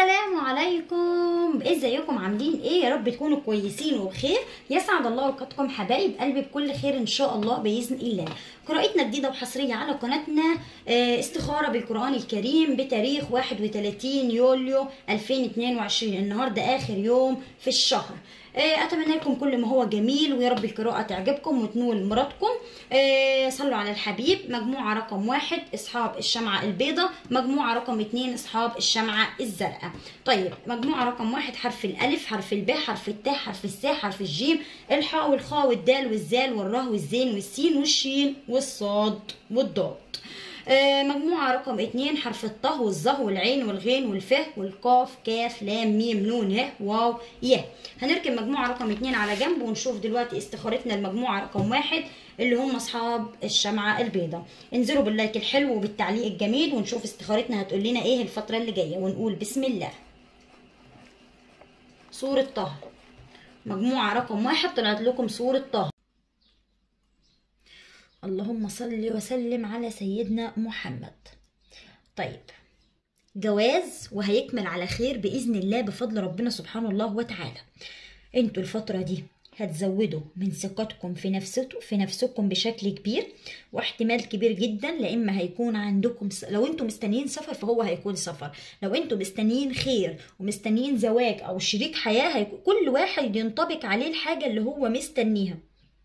السلام عليكم ازيكم عاملين ايه يا رب تكونوا كويسين وبخير يسعد الله اوقاتكم حبايب قلبي بكل خير ان شاء الله باذن الله قراءتنا جديده وحصريه على قناتنا آه، استخاره بالقران الكريم بتاريخ 31 يوليو 2022 النهارده اخر يوم في الشهر آه، اتمنى لكم كل ما هو جميل ويا رب القراءه تعجبكم وتنول مرادكم آه، صلوا على الحبيب مجموعه رقم واحد اصحاب الشمعه البيضاء مجموعه رقم اتنين اصحاب الشمعه الزرقاء طيب مجموعه رقم واحد حرف الالف حرف الب حرف التاء حرف الساء حرف الجيم الحاء والخاء والدال والزال والراء والزين والسين والشين والصاد والضاد آه، مجموعة رقم اتنين حرف الطه والظه والعين والغين والفه والقاف كاف لام ميم نون ه واو يه هنركب مجموعة رقم اتنين على جنب ونشوف دلوقتي استخارتنا المجموعة رقم واحد اللي هم اصحاب الشمعة البيضاء انزلوا باللايك الحلو وبالتعليق الجميل ونشوف استخارتنا هتقول لنا ايه الفترة اللي جاية ونقول بسم الله سورة طه مجموعة رقم واحد طلعت لكم سورة طه اللهم صل وسلم على سيدنا محمد طيب جواز وهيكمل على خير بإذن الله بفضل ربنا سبحانه الله وتعالى انتوا الفترة دي هتزودوا من ثقتكم في نفسكم في نفسكم بشكل كبير واحتمال كبير جدا لا اما هيكون عندكم س... لو انتم مستنيين سفر فهو هيكون سفر لو انتم مستنيين خير ومستنيين زواج او شريك حياه هيكون كل واحد ينطبق عليه الحاجه اللي هو مستنيها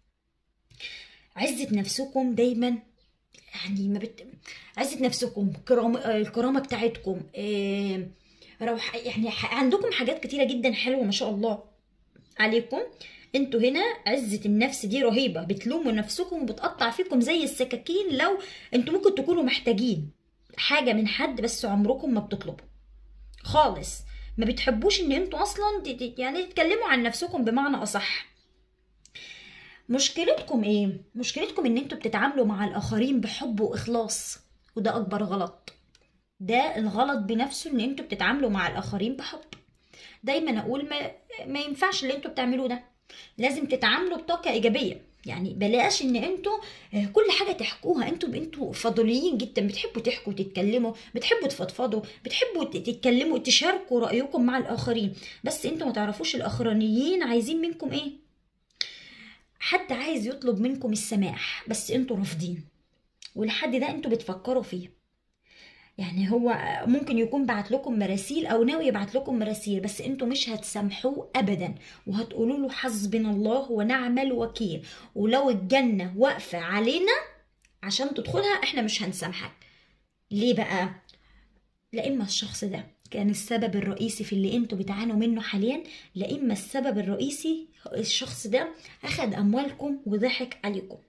عزة نفسكم دايما يعني ما بت... عزة نفسكم كرام... الكرامة بتاعتكم إيه... روح يعني ح... عندكم حاجات كتيرة جدا حلوة ما شاء الله عليكم انتوا هنا عزة النفس دي رهيبة بتلوموا نفسكم وبتقطع فيكم زي السكاكين لو انتوا ممكن تكونوا محتاجين حاجة من حد بس عمركم ما بتطلبوا خالص ما بتحبوش ان انتوا اصلا ت... ت- يعني تتكلموا عن نفسكم بمعنى اصح مشكلتكم ايه مشكلتكم ان انتوا بتتعاملوا مع الاخرين بحب واخلاص وده اكبر غلط ده الغلط بنفسه ان انتوا بتتعاملوا مع الاخرين بحب دايما اقول ما, ما ينفعش اللي انتوا بتعملوه ده لازم تتعاملوا بطاقه ايجابيه يعني بلاش ان انتوا آه، كل حاجه تحكوها انتوا انتوا فضوليين جدا بتحبوا تحكوا وتتكلموا بتحبوا تفضفضوا بتحبوا ت- تتكلموا تشاركوا رايكم مع الاخرين بس انتوا ما تعرفوش الاخرانيين عايزين منكم ايه حد عايز يطلب منكم السماح بس انتوا رافضين والحد ده انتوا بتفكروا فيه يعني هو ممكن يكون بعت لكم مراسيل او ناوي يبعت لكم مراسيل بس انتوا مش هتسامحوه ابدا وهتقولوا له حسبنا الله ونعم الوكيل ولو الجنه واقفه علينا عشان تدخلها احنا مش هنسامحك ليه بقى لا اما الشخص ده كان السبب الرئيسي في اللي انتوا بتعانوا منه حاليا لا اما السبب الرئيسي الشخص ده اخد اموالكم وضحك عليكم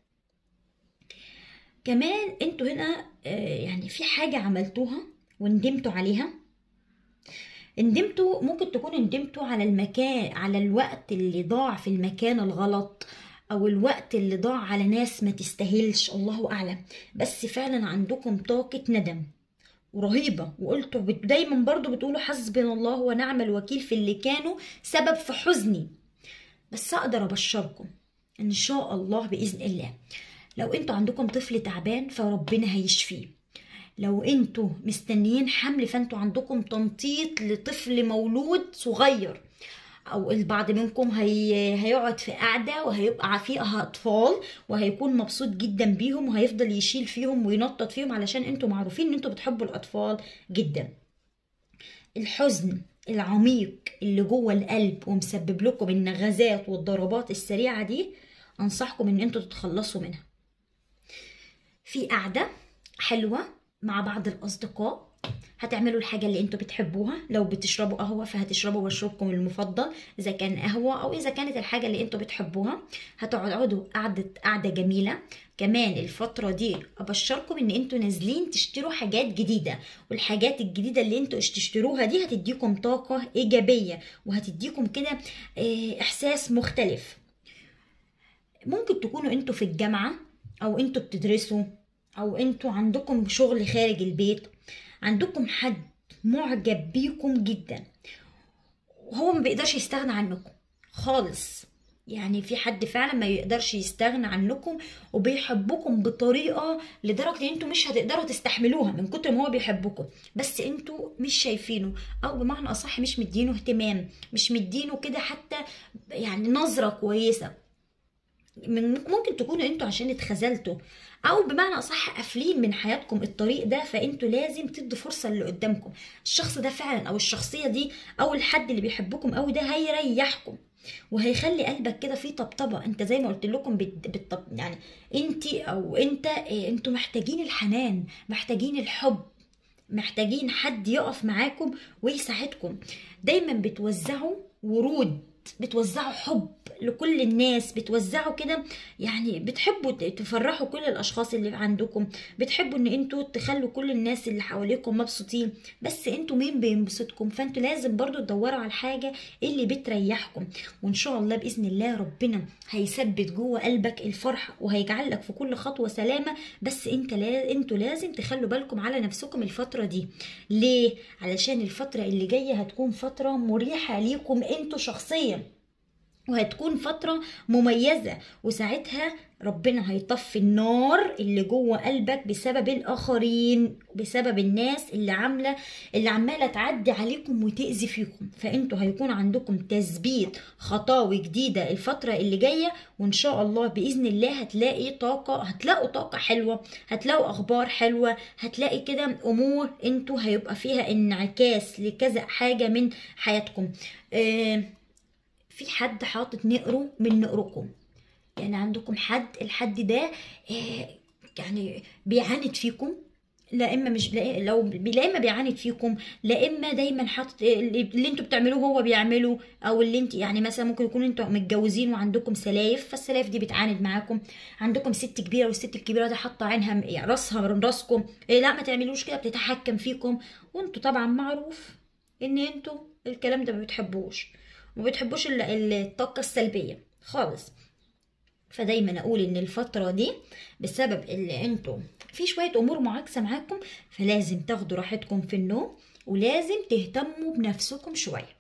كمان انتوا هنا آه، يعني في حاجة عملتوها وندمتوا عليها ندمتوا ممكن تكون ندمتوا على المكان على الوقت اللي ضاع في المكان الغلط او الوقت اللي ضاع على ناس ما تستاهلش الله اعلم بس فعلا عندكم طاقة ندم ورهيبة وقلتوا بت- دايما برضو بتقولوا حسبنا الله ونعم الوكيل في اللي كانوا سبب في حزني بس اقدر ابشركم ان شاء الله باذن الله لو انتوا عندكم طفل تعبان فربنا هيشفيه لو انتوا مستنيين حمل فانتوا عندكم تنطيط لطفل مولود صغير او البعض منكم هي... هيقعد في قعده وهيبقى فيها اطفال وهيكون مبسوط جدا بيهم وهيفضل يشيل فيهم وينطط فيهم علشان انتوا معروفين ان انتوا بتحبوا الاطفال جدا الحزن العميق اللي جوه القلب ومسبب لكم النغزات والضربات السريعه دي انصحكم ان انتوا تتخلصوا منها في قعدة حلوة مع بعض الأصدقاء هتعملوا الحاجة اللي انتوا بتحبوها لو بتشربوا قهوة فهتشربوا مشروبكم المفضل إذا كان قهوة أو إذا كانت الحاجة اللي انتوا بتحبوها هتقعدوا قعدة قعدة جميلة كمان الفترة دي أبشركم إن انتوا نازلين تشتروا حاجات جديدة والحاجات الجديدة اللي انتوا تشتروها دي هتديكم طاقة إيجابية وهتديكم كده آه، إحساس مختلف ممكن تكونوا انتوا في الجامعة او انتوا بتدرسوا او انتوا عندكم شغل خارج البيت عندكم حد معجب بيكم جدا وهو ما بيقدرش يستغنى عنكم خالص يعني في حد فعلا ما يقدرش يستغنى عنكم وبيحبكم بطريقه لدرجه ان انتوا مش هتقدروا تستحملوها من كتر ما هو بيحبكم بس انتوا مش شايفينه او بمعنى اصح مش مدينه اهتمام مش مدينه كده حتى يعني نظره كويسه من ممكن تكونوا انتوا عشان اتخذلتوا او بمعنى اصح قافلين من حياتكم الطريق ده فانتوا لازم تدوا فرصه اللي قدامكم الشخص ده فعلا او الشخصيه دي او الحد اللي بيحبكم قوي ده هيريحكم وهيخلي قلبك كده فيه طبطبه انت زي ما قلت لكم بت... بت... يعني انت او انت إيه، انتوا محتاجين الحنان محتاجين الحب محتاجين حد يقف معاكم ويساعدكم دايما بتوزعوا ورود بتوزعوا حب لكل الناس بتوزعوا كده يعني بتحبوا ت- تفرحوا كل الاشخاص اللي عندكم بتحبوا ان انتوا تخلوا كل الناس اللي حواليكم مبسوطين بس انتوا مين بينبسطكم فانتوا لازم برضو تدوروا على الحاجة اللي بتريحكم وان شاء الله باذن الله ربنا هيثبت جوه قلبك الفرحة وهيجعل لك في كل خطوة سلامة بس انت لا انتوا لازم تخلوا بالكم على نفسكم الفترة دي ليه علشان الفترة اللي جاية هتكون فترة مريحة ليكم انتوا شخصيا وهتكون فترة مميزة وساعتها ربنا هيطفي النار اللي جوه قلبك بسبب الآخرين بسبب الناس اللي عاملة اللي عمالة تعدي عليكم وتأذي فيكم فانتوا هيكون عندكم تثبيت خطاوي جديدة الفترة اللي جاية وإن شاء الله بإذن الله هتلاقي طاقة هتلاقوا طاقة حلوة هتلاقوا أخبار حلوة هتلاقي كده أمور انتوا هيبقى فيها انعكاس لكذا حاجة من حياتكم آه في حد حاطط نقره من نقركم يعني عندكم حد الحد ده آه، يعني بيعاند فيكم لا اما مش لا لو لا اما بيعاند فيكم لا اما دايما حاطط اللي اللي انتوا بتعملوه هو بيعمله او اللي انت يعني مثلا ممكن يكون انتوا متجوزين وعندكم سلايف فالسلايف دي بتعاند معاكم عندكم ست كبيره والست الكبيره دي حاطه عينها يعني راسها من راسكم إيه لا ما تعملوش كده بتتحكم فيكم وانتوا طبعا معروف ان انتوا الكلام ده ما بتحبوش ما بتحبوش ال- ال- الطاقه السلبيه خالص فدايما اقول ان الفتره دي بسبب اللي انتوا في شويه امور معاكسه معاكم فلازم تاخدوا راحتكم في النوم ولازم تهتموا بنفسكم شويه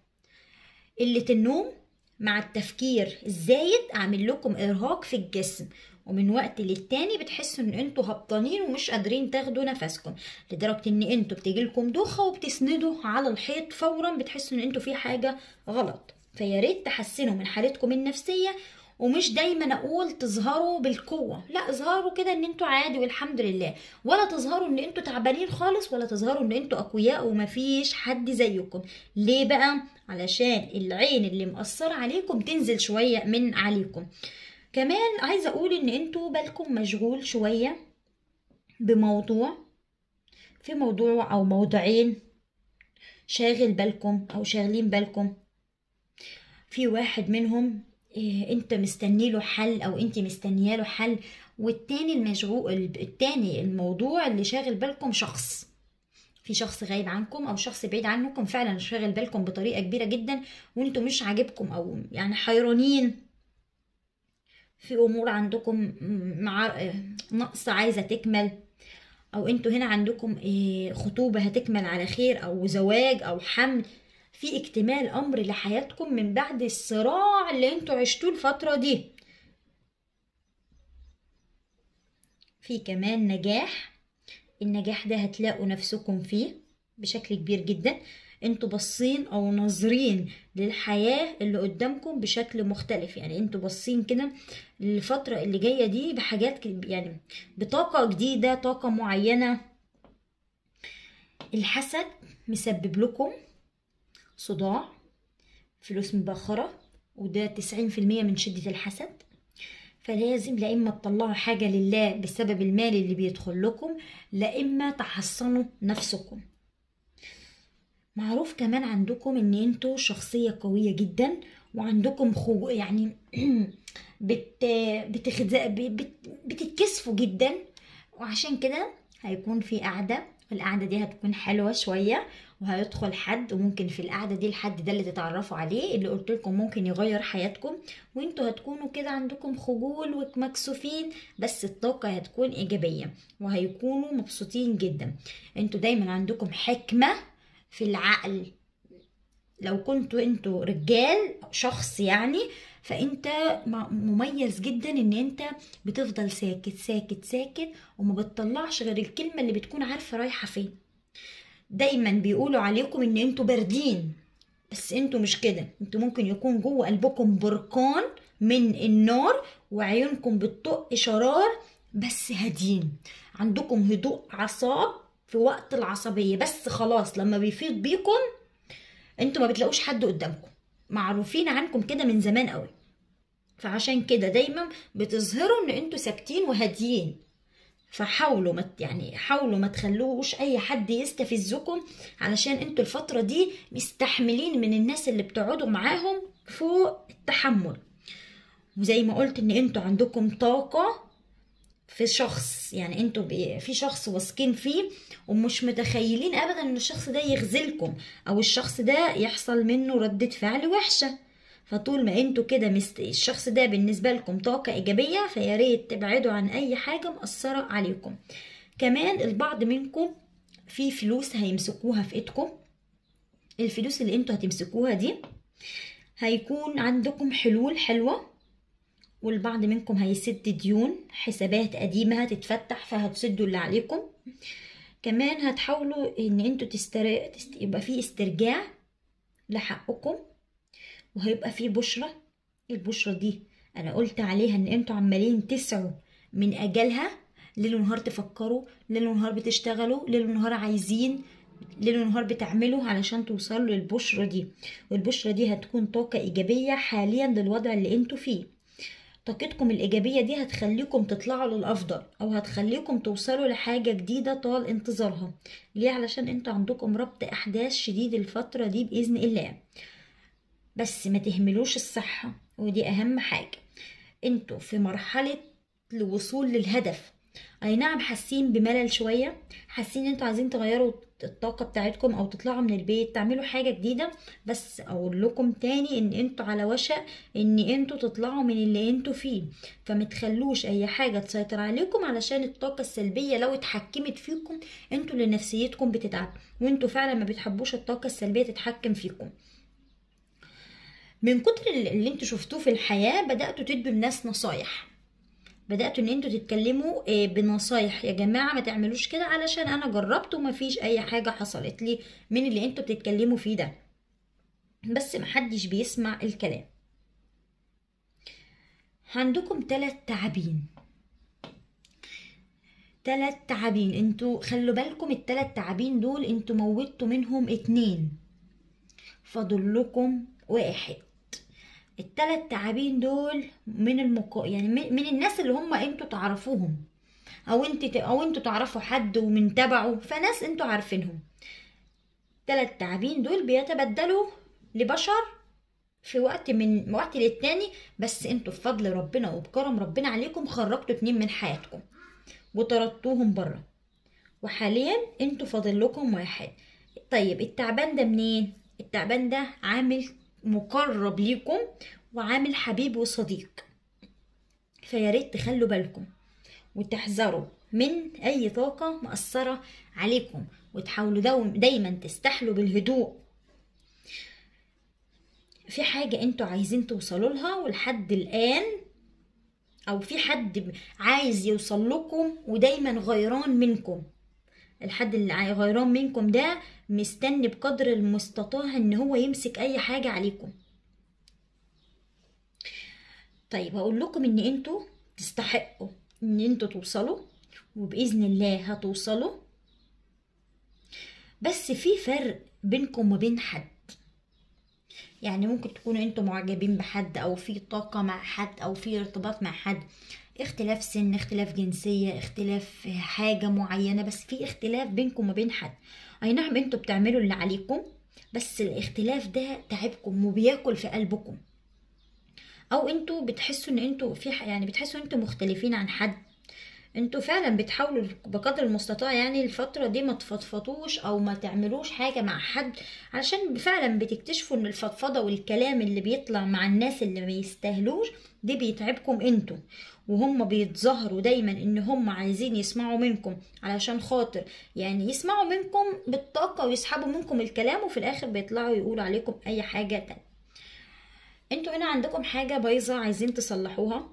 قله النوم مع التفكير الزايد عامل لكم ارهاق في الجسم ومن وقت للتاني بتحسوا ان انتوا هبطانين ومش قادرين تاخدوا نفسكم لدرجه ان انتوا بتجيلكم دوخه وبتسندوا على الحيط فورا بتحسوا ان انتوا في حاجه غلط فيا ريت تحسنوا من حالتكم النفسيه ومش دايما اقول تظهروا بالقوه لا اظهروا كده ان انتوا عادي والحمد لله ولا تظهروا ان انتوا تعبانين خالص ولا تظهروا ان انتوا اقوياء ومفيش حد زيكم ليه بقى علشان العين اللي مأثرة عليكم تنزل شوية من عليكم كمان عايزة اقول ان انتوا بالكم مشغول شوية بموضوع في موضوع او موضوعين شاغل بالكم او شاغلين بالكم في واحد منهم إيه انت مستني له حل او انت مستنيه له حل والتاني المشغول التاني الموضوع اللي شاغل بالكم شخص في شخص غايب عنكم او شخص بعيد عنكم فعلا شاغل بالكم بطريقه كبيره جدا وانتوا مش عاجبكم او يعني حيرانين في امور عندكم مع نقص عايزه تكمل او انتوا هنا عندكم إيه، خطوبه هتكمل على خير او زواج او حمل في اكتمال امر لحياتكم من بعد الصراع اللي انتوا عشتوه الفتره دي في كمان نجاح النجاح ده هتلاقوا نفسكم فيه بشكل كبير جدا انتوا باصين او ناظرين للحياة اللي قدامكم بشكل مختلف يعني انتوا باصين كده للفترة اللي جاية دي بحاجات ك- يعني بطاقة جديدة طاقة معينة الحسد مسبب لكم صداع فلوس مبخرة وده تسعين في المية من شدة الحسد فلازم لا إما تطلعوا حاجة لله بسبب المال اللي بيدخل لكم لا إما تحصنوا نفسكم معروف كمان عندكم ان انتوا شخصية قوية جدا وعندكم خو يعني بت بتخز... بت... بتتكسفوا جدا وعشان كده هيكون في قعدة القعدة دي هتكون حلوة شوية وهيدخل حد وممكن في القعدة دي الحد ده اللي تتعرفوا عليه اللي قلت لكم ممكن يغير حياتكم وانتوا هتكونوا كده عندكم خجول ومكسوفين بس الطاقة هتكون إيجابية وهيكونوا مبسوطين جدا انتوا دايما عندكم حكمة في العقل لو كنتوا انتوا رجال شخص يعني فانت م- مميز جدا ان انت بتفضل ساكت ساكت ساكت وما بتطلعش غير الكلمة اللي بتكون عارفة رايحة فين دايما بيقولوا عليكم ان انتوا باردين بس انتوا مش كده انتوا ممكن يكون جوه قلبكم بركان من النار وعيونكم بتطق شرار بس هادين عندكم هدوء اعصاب في وقت العصبية بس خلاص لما بيفيض بيكم انتوا ما بتلاقوش حد قدامكم معروفين عنكم كده من زمان قوي فعشان كده دايما بتظهروا ان انتوا ساكتين وهاديين فحاولوا ما يعني حاولوا ما تخلوش اي حد يستفزكم علشان انتوا الفترة دي مستحملين من الناس اللي بتقعدوا معاهم فوق التحمل وزي ما قلت ان انتوا عندكم طاقة في شخص يعني انتوا بي- في شخص واثقين فيه ومش متخيلين ابدا ان الشخص ده يخذلكم او الشخص ده يحصل منه ردة فعل وحشة فطول ما انتوا كده مست... الشخص ده بالنسبة لكم طاقة ايجابية فيا ريت تبعدوا عن اي حاجة مأثرة عليكم كمان البعض منكم في فلوس هيمسكوها في ايدكم الفلوس اللي انتوا هتمسكوها دي هيكون عندكم حلول حلوة والبعض منكم هيسد ديون حسابات قديمة هتتفتح فهتسدوا اللي عليكم كمان هتحاولوا ان انتوا تستر... تست... يبقى في استرجاع لحقكم وهيبقى في بشرة البشرة دي انا قلت عليها ان انتوا عمالين تسعوا من اجلها ليل ونهار تفكروا ليل ونهار بتشتغلوا ليل ونهار عايزين ليل ونهار بتعملوا علشان توصلوا للبشرة دي والبشرة دي هتكون طاقة إيجابية حاليا للوضع اللي انتوا فيه طاقتكم الإيجابية دي هتخليكم تطلعوا للأفضل أو هتخليكم توصلوا لحاجة جديدة طال انتظارها ليه علشان انتوا عندكم ربط أحداث شديد الفترة دي بإذن الله بس ما تهملوش الصحة ودي أهم حاجة انتوا في مرحلة الوصول للهدف اي نعم حاسين بملل شوية حاسين ان انتوا عايزين تغيروا الطاقة بتاعتكم او تطلعوا من البيت تعملوا حاجة جديدة بس اقول لكم تاني ان انتوا على وشك ان انتوا تطلعوا من اللي انتوا فيه فمتخلوش اي حاجة تسيطر عليكم علشان الطاقة السلبية لو اتحكمت فيكم انتوا اللي نفسيتكم بتتعب وانتوا فعلا ما بتحبوش الطاقة السلبية تتحكم فيكم من كتر اللي انتوا شفتوه في الحياة بدأتوا تدوا الناس نصايح بدأتوا ان انتوا تتكلموا آه، بنصايح يا جماعة ما تعملوش كده علشان انا جربت ومفيش اي حاجة حصلت لي من اللي انتوا بتتكلموا فيه ده بس محدش بيسمع الكلام عندكم تلات تعابين تلات تعابين انتوا خلوا بالكم التلات تعابين دول انتوا موتوا منهم اتنين فاضل لكم واحد التلات تعابين دول من المقا... يعني من من الناس اللي هم انتوا تعرفوهم او انت ت... او انتوا تعرفوا حد ومن تبعه فناس انتوا عارفينهم تلات تعابين دول بيتبدلوا لبشر في وقت من وقت للتاني بس انتوا بفضل ربنا وبكرم ربنا عليكم خرجتوا اتنين من حياتكم وطردتوهم بره وحاليا انتوا فاضل لكم واحد طيب التعبان ده منين التعبان ده عامل مقرب ليكم وعامل حبيب وصديق فيا ريت تخلوا بالكم وتحذروا من اي طاقه مأثره عليكم وتحاولوا دو- دايما تستحلوا بالهدوء في حاجة انتوا عايزين توصلوا لها ولحد الآن أو في حد عايز يوصل لكم ودايما غيران منكم الحد اللي عاي- غيران منكم ده مستني بقدر المستطاع ان هو يمسك اي حاجة عليكم طيب هقول لكم ان انتوا تستحقوا ان انتوا توصلوا وبإذن الله هتوصلوا بس في فرق بينكم وبين حد يعني ممكن تكونوا انتوا معجبين بحد او في طاقة مع حد او في ارتباط مع حد اختلاف سن اختلاف جنسية اختلاف حاجة معينة بس في اختلاف بينكم وبين حد اي نعم انتوا بتعملوا اللي عليكم بس الاختلاف ده تعبكم وبياكل في قلبكم او انتوا بتحسوا ان انتوا في ح- يعني بتحسوا ان انتوا مختلفين عن حد انتوا فعلا بتحاولوا بقدر المستطاع يعني الفترة دي ما تفضفضوش او ما تعملوش حاجة مع حد علشان فعلا بتكتشفوا ان الفضفضة والكلام اللي بيطلع مع الناس اللي ما يستاهلوش دي بيتعبكم انتوا وهم بيتظاهروا دايما ان هم عايزين يسمعوا منكم علشان خاطر يعني يسمعوا منكم بالطاقة ويسحبوا منكم الكلام وفي الاخر بيطلعوا يقولوا عليكم اي حاجة تانية انتوا هنا عندكم حاجه بايظه عايزين تصلحوها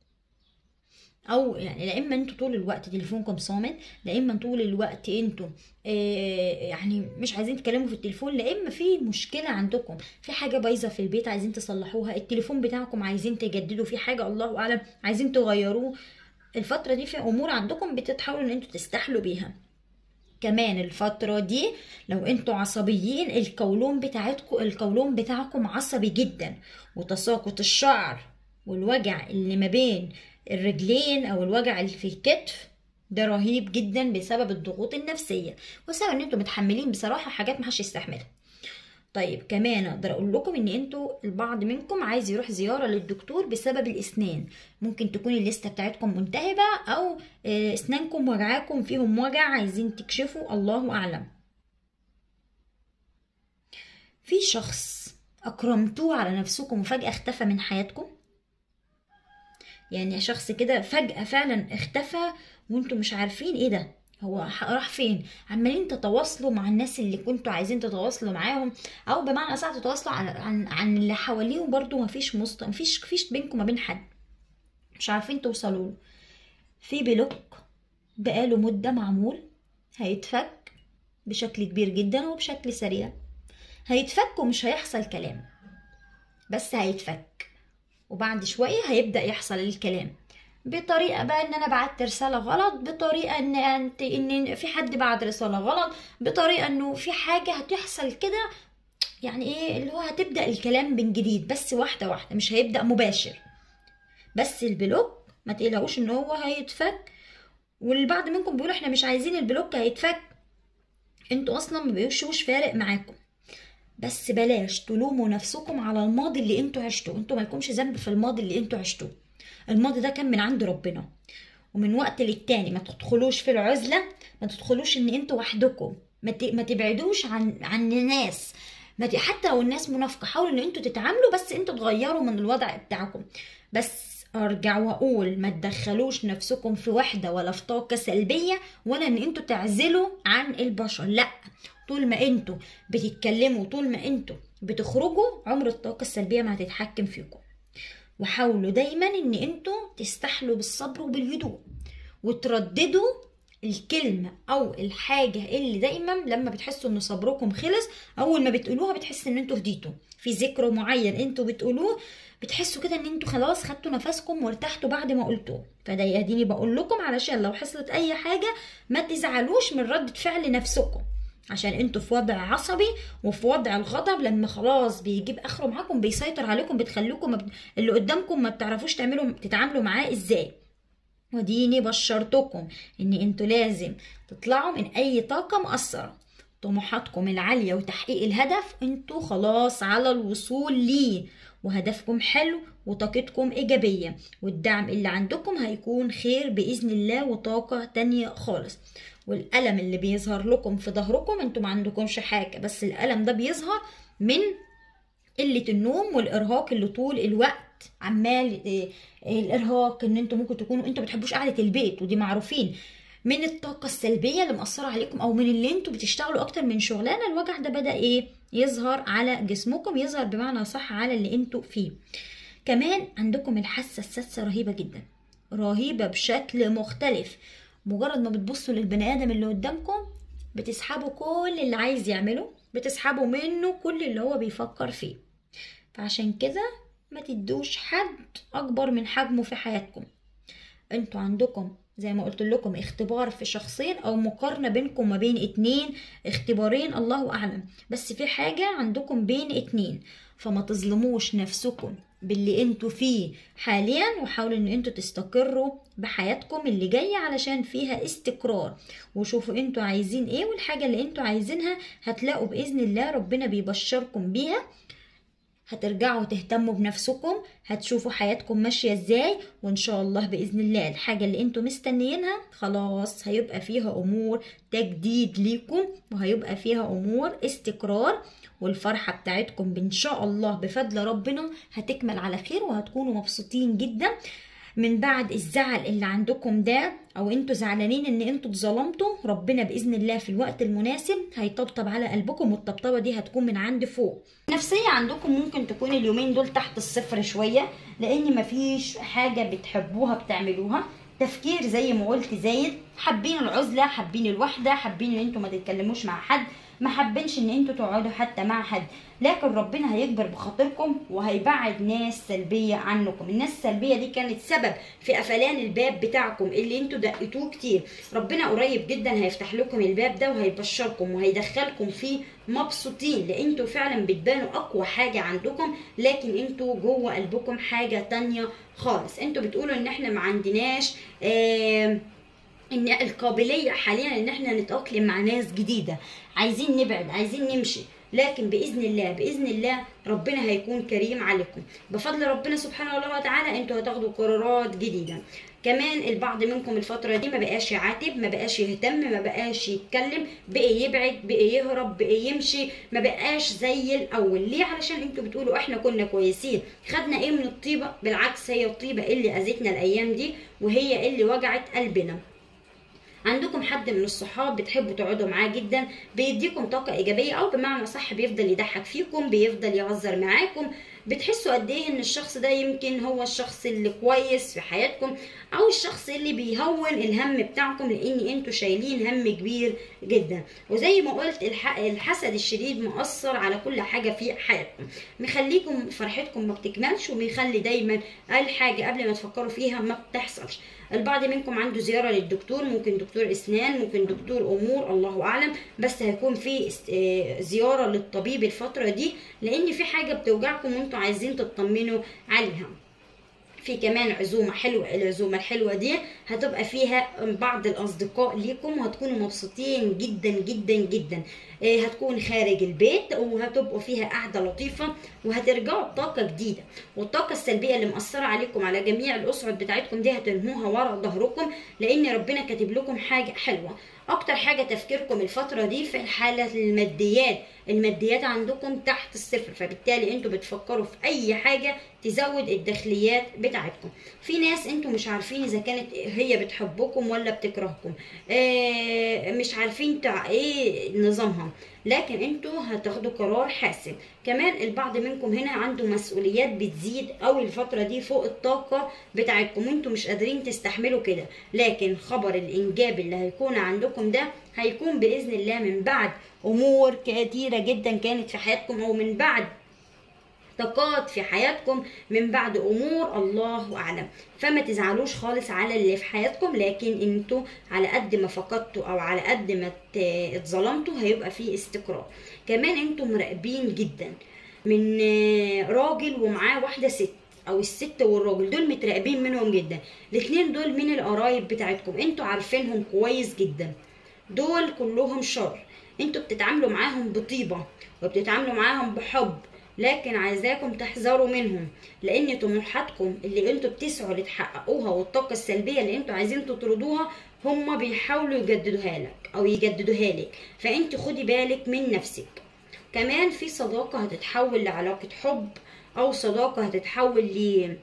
او يعني لا اما انتوا طول الوقت تليفونكم صامت لا اما طول الوقت انتوا آه يعني مش عايزين تتكلموا في التليفون لا اما في مشكله عندكم في حاجه بايظه في البيت عايزين تصلحوها التليفون بتاعكم عايزين تجددوا في حاجه الله اعلم عايزين تغيروه الفتره دي في امور عندكم بتتحاولوا ان انتوا تستحلوا بيها كمان الفترة دي لو انتوا عصبيين القولون بتاعتكم القولون بتاعكم عصبي جدا وتساقط الشعر والوجع اللي ما بين الرجلين او الوجع اللي في الكتف ده رهيب جدا بسبب الضغوط النفسية وسبب ان انتوا متحملين بصراحة حاجات محدش يستحملها طيب كمان اقدر اقول لكم ان انتوا البعض منكم عايز يروح زياره للدكتور بسبب الاسنان ممكن تكون الليسته بتاعتكم منتهبه او اسنانكم وجعاكم فيهم وجع عايزين تكشفوا الله اعلم في شخص اكرمتوه على نفسكم وفجاه اختفى من حياتكم يعني شخص كده فجاه فعلا اختفى وانتوا مش عارفين ايه ده هو راح فين عمالين تتواصلوا مع الناس اللي كنتوا عايزين تتواصلوا معاهم او بمعنى اصح تتواصلوا عن عن, عن اللي حواليهم برضو مفيش مست مفيش مفيش بينكم ما بين حد مش عارفين توصلوا له في بلوك بقاله مده معمول هيتفك بشكل كبير جدا وبشكل سريع هيتفك ومش هيحصل كلام بس هيتفك وبعد شويه هيبدا يحصل الكلام بطريقه بقى ان انا بعت رساله غلط بطريقه ان انت ان في حد بعت رساله غلط بطريقه انه في حاجه هتحصل كده يعني ايه اللي هو هتبدا الكلام من جديد بس واحده واحده مش هيبدا مباشر بس البلوك ما تقلقوش ان هو هيتفك والبعض منكم بيقولوا احنا مش عايزين البلوك هيتفك انتوا اصلا ما بيشوش فارق معاكم بس بلاش تلوموا نفسكم على الماضي اللي انتوا عشتوه انتوا مالكمش ذنب في الماضي اللي انتوا عشتوه الماضي ده كان من عند ربنا ومن وقت للتاني ما تدخلوش في العزلة ما تدخلوش ان انتوا وحدكم ما, ما تبعدوش عن عن الناس ما ت... حتى لو الناس منافقة حاولوا ان انتوا تتعاملوا بس انتوا تغيروا من الوضع بتاعكم بس ارجع واقول ما تدخلوش نفسكم في وحدة ولا في طاقة سلبية ولا ان انتوا تعزلوا عن البشر لا طول ما انتوا بتتكلموا طول ما انتوا بتخرجوا عمر الطاقة السلبية ما هتتحكم فيكم وحاولوا دايما ان انتوا تستحلوا بالصبر وبالهدوء وترددوا الكلمة او الحاجة اللي دايما لما بتحسوا ان صبركم خلص اول ما بتقولوها بتحس ان انتوا هديتوا في ذكر معين انتوا بتقولوه بتحسوا كده ان انتوا خلاص خدتوا نفسكم وارتحتوا بعد ما قلتوه فده يديني بقول لكم علشان لو حصلت اي حاجة ما تزعلوش من ردة فعل نفسكم عشان انتوا في وضع عصبي وفي وضع الغضب لما خلاص بيجيب اخره معاكم بيسيطر عليكم بتخليكم مب... اللي قدامكم ما بتعرفوش تعملوا تتعاملوا معاه ازاي وديني بشرتكم ان انتوا لازم تطلعوا من اي طاقة مقصرة طموحاتكم العالية وتحقيق الهدف انتوا خلاص على الوصول ليه وهدفكم حلو وطاقتكم إيجابية والدعم اللي عندكم هيكون خير بإذن الله وطاقة تانية خالص والألم اللي بيظهر لكم في ظهركم انتوا ما عندكمش حاجة بس الألم ده بيظهر من قلة النوم والإرهاق اللي طول الوقت عمال الإرهاق إن انتوا ممكن تكونوا انتوا بتحبوش قعدة البيت ودي معروفين من الطاقة السلبية اللي مأثرة عليكم أو من اللي انتوا بتشتغلوا أكتر من شغلانة الوجع ده بدأ إيه يظهر على جسمكم يظهر بمعنى صح على اللي انتوا فيه كمان عندكم الحاسة السادسة رهيبة جدا رهيبة بشكل مختلف مجرد ما بتبصوا للبني آدم اللي قدامكم بتسحبوا كل اللي عايز يعمله بتسحبوا منه كل اللي هو بيفكر فيه فعشان كده ما تدوش حد أكبر من حجمه في حياتكم انتوا عندكم زي ما قلت لكم اختبار في شخصين او مقارنه بينكم ما بين اتنين اختبارين الله اعلم بس في حاجه عندكم بين اتنين فما تظلموش نفسكم باللي انتوا فيه حاليا وحاولوا ان انتوا تستقروا بحياتكم اللي جايه علشان فيها استقرار وشوفوا انتوا عايزين ايه والحاجه اللي انتوا عايزينها هتلاقوا باذن الله ربنا بيبشركم بيها هترجعوا تهتموا بنفسكم هتشوفوا حياتكم ماشية ازاي وان شاء الله بإذن الله الحاجة اللي انتوا مستنيينها خلاص هيبقى فيها امور تجديد ليكم وهيبقى فيها امور استقرار والفرحة بتاعتكم ان شاء الله بفضل ربنا هتكمل على خير وهتكونوا مبسوطين جدا من بعد الزعل اللي عندكم ده او انتوا زعلانين ان انتوا اتظلمتوا ربنا باذن الله في الوقت المناسب هيطبطب على قلبكم والطبطبه دي هتكون من عند فوق النفسيه عندكم ممكن تكون اليومين دول تحت الصفر شويه لان مفيش حاجه بتحبوها بتعملوها تفكير زي ما قلت زايد حابين العزله حابين الوحده حابين ان انتوا ما تتكلموش مع حد ما حابينش ان انتوا تقعدوا حتى مع حد لكن ربنا هيكبر بخاطركم وهيبعد ناس سلبيه عنكم الناس السلبيه دي كانت سبب في قفلان الباب بتاعكم اللي انتوا دقيتوه كتير ربنا قريب جدا هيفتح لكم الباب ده وهيبشركم وهيدخلكم فيه مبسوطين لان انتوا فعلا بتبانوا اقوى حاجه عندكم لكن انتوا جوه قلبكم حاجه تانية خالص انتوا بتقولوا ان احنا ما عندناش آه ان القابليه حاليا ان احنا نتاقلم مع ناس جديده عايزين نبعد عايزين نمشي لكن باذن الله باذن الله ربنا هيكون كريم عليكم بفضل ربنا سبحانه وتعالى انتوا هتاخدوا قرارات جديده كمان البعض منكم الفترة دي ما بقاش يعاتب ما بقاش يهتم ما بقاش يتكلم بقى يبعد بقى يهرب بقى يمشي ما بقاش زي الأول ليه علشان انتوا بتقولوا احنا كنا كويسين خدنا ايه من الطيبة بالعكس هي الطيبة اللي أذتنا الأيام دي وهي اللي وجعت قلبنا عندكم حد من الصحاب بتحبوا تقعدوا معاه جدا بيديكم طاقة إيجابية أو بمعنى صح بيفضل يضحك فيكم بيفضل يهزر معاكم بتحسوا قد ايه ان الشخص ده يمكن هو الشخص اللي كويس في حياتكم او الشخص اللي بيهون الهم بتاعكم لان انتوا شايلين هم كبير جدا وزي ما قلت الحسد الشديد مؤثر على كل حاجه في حياتكم مخليكم فرحتكم ما بتكملش وبيخلي دايما الحاجه قبل ما تفكروا فيها ما بتحصلش البعض منكم عنده زياره للدكتور ممكن دكتور اسنان ممكن دكتور امور الله اعلم بس هيكون في زياره للطبيب الفتره دي لان في حاجه بتوجعكم وانتوا عايزين تطمنوا عليها في كمان عزومة حلوة العزومة الحلوة دي هتبقى فيها بعض الأصدقاء ليكم وهتكونوا مبسوطين جدا جدا جدا هتكون خارج البيت وهتبقوا فيها قعدة لطيفة وهترجعوا بطاقة جديدة والطاقة السلبية اللي مأثرة عليكم على جميع الأسعد بتاعتكم دي هترموها ورا ظهركم لأن ربنا كاتب لكم حاجة حلوة اكتر حاجة تفكيركم الفترة دي في الحالة الماديات الماديات عندكم تحت الصفر فبالتالي انتوا بتفكروا في اي حاجة تزود الدخليات بتاعتكم في ناس انتوا مش عارفين اذا كانت هي بتحبكم ولا بتكرهكم اه مش عارفين تع... ايه نظامها لكن انتوا هتاخدوا قرار حاسم كمان البعض منكم هنا عنده مسؤوليات بتزيد قوي الفترة دي فوق الطاقة بتاعتكم انتوا مش قادرين تستحملوا كده لكن خبر الانجاب اللي هيكون عندكم ده هيكون باذن الله من بعد امور كتيرة جدا كانت في حياتكم او من بعد طاقات في حياتكم من بعد امور الله اعلم فما تزعلوش خالص على اللي في حياتكم لكن انتوا على قد ما فقدتوا او على قد ما اتظلمتوا هيبقى في استقرار كمان انتوا مراقبين جدا من راجل ومعاه واحده ست او الست والراجل دول متراقبين منهم جدا الاثنين دول من القرايب بتاعتكم انتوا عارفينهم كويس جدا دول كلهم شر انتوا بتتعاملوا معاهم بطيبه وبتتعاملوا معاهم بحب لكن عايزاكم تحذروا منهم لان طموحاتكم اللي انتوا بتسعوا لتحققوها والطاقه السلبيه اللي انتوا عايزين تطردوها هم بيحاولوا يجددوها لك او يجددوها لك فانت خدي بالك من نفسك كمان في صداقه هتتحول لعلاقه حب او صداقه هتتحول ل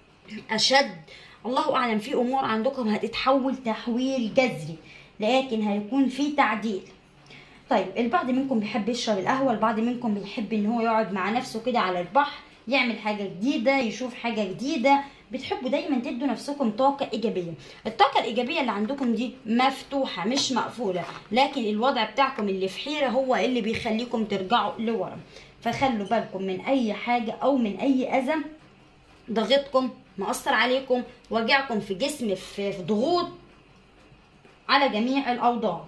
اشد الله اعلم في امور عندكم هتتحول تحويل جذري لكن هيكون في تعديل طيب البعض منكم بيحب يشرب القهوة البعض منكم بيحب ان هو يقعد مع نفسه كده على البحر يعمل حاجة جديدة يشوف حاجة جديدة بتحبوا دايما تدوا نفسكم طاقة إيجابية الطاقة الإيجابية اللي عندكم دي مفتوحة مش مقفولة لكن الوضع بتاعكم اللي في حيرة هو اللي بيخليكم ترجعوا لورا فخلوا بالكم من أي حاجة أو من أي أذى ضغطكم مأثر عليكم وجعكم في جسم في ضغوط على جميع الأوضاع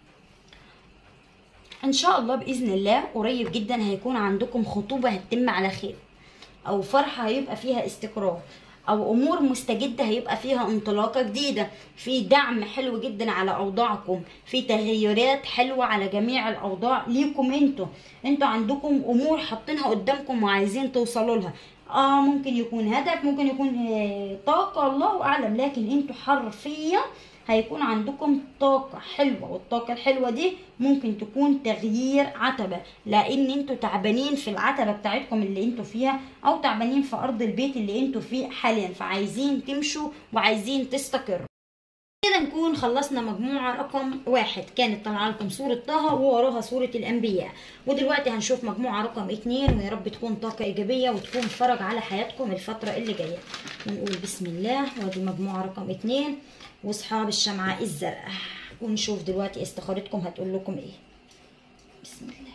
ان شاء الله باذن الله قريب جدا هيكون عندكم خطوبه هتتم على خير او فرحه هيبقى فيها استقرار او امور مستجده هيبقى فيها انطلاقه جديده في دعم حلو جدا على اوضاعكم في تغيرات حلوه على جميع الاوضاع ليكم انتوا انتوا عندكم امور حاطينها قدامكم وعايزين توصلوا لها اه ممكن يكون هدف ممكن يكون طاقه الله اعلم لكن انتوا حرفيا هيكون عندكم طاقة حلوة والطاقة الحلوة دي ممكن تكون تغيير عتبة لان انتوا تعبانين في العتبة بتاعتكم اللي انتوا فيها او تعبانين في ارض البيت اللي انتوا فيه حاليا فعايزين تمشوا وعايزين تستقروا كده نكون خلصنا مجموعة رقم واحد كانت طالعة لكم سورة طه ووراها سورة الأنبياء ودلوقتي هنشوف مجموعة رقم اتنين ويا رب تكون طاقة إيجابية وتكون فرج على حياتكم الفترة اللي جاية ونقول بسم الله ودي مجموعة رقم اتنين واصحاب الشمعة الزرقاء ونشوف دلوقتي استخارتكم هتقول لكم ايه بسم الله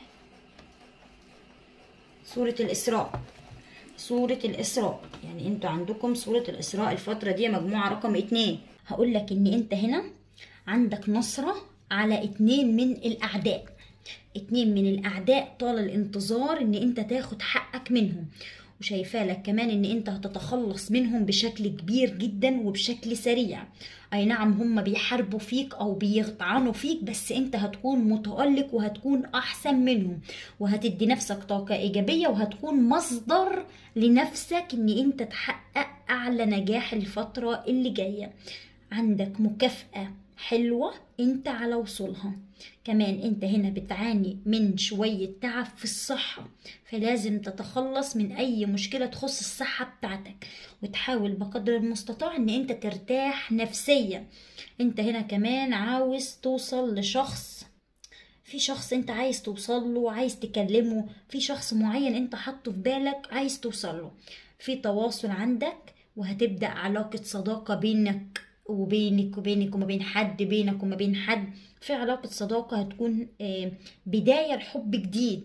سورة الإسراء سورة الإسراء يعني انتوا عندكم سورة الإسراء الفترة دي مجموعة رقم اتنين هقول لك ان انت هنا عندك نصرة على اتنين من الأعداء اتنين من الأعداء طال الانتظار ان انت تاخد حقك منهم وشايفاه لك كمان ان انت هتتخلص منهم بشكل كبير جدا وبشكل سريع اي نعم هم بيحاربوا فيك او بيطعنوا فيك بس انت هتكون متألق وهتكون احسن منهم وهتدي نفسك طاقة ايجابية وهتكون مصدر لنفسك ان انت تحقق اعلى نجاح الفترة اللي جاية عندك مكافأة حلوة انت على وصولها كمان انت هنا بتعاني من شوية تعب في الصحة فلازم تتخلص من اي مشكلة تخص الصحة بتاعتك وتحاول بقدر المستطاع ان انت ترتاح نفسيا انت هنا كمان عاوز توصل لشخص في شخص انت عايز توصل له عايز تكلمه في شخص معين انت حاطه في بالك عايز توصل له في تواصل عندك وهتبدأ علاقة صداقة بينك وبينك وبينك وما بين حد بينك وما بين حد في علاقة صداقة هتكون بداية لحب جديد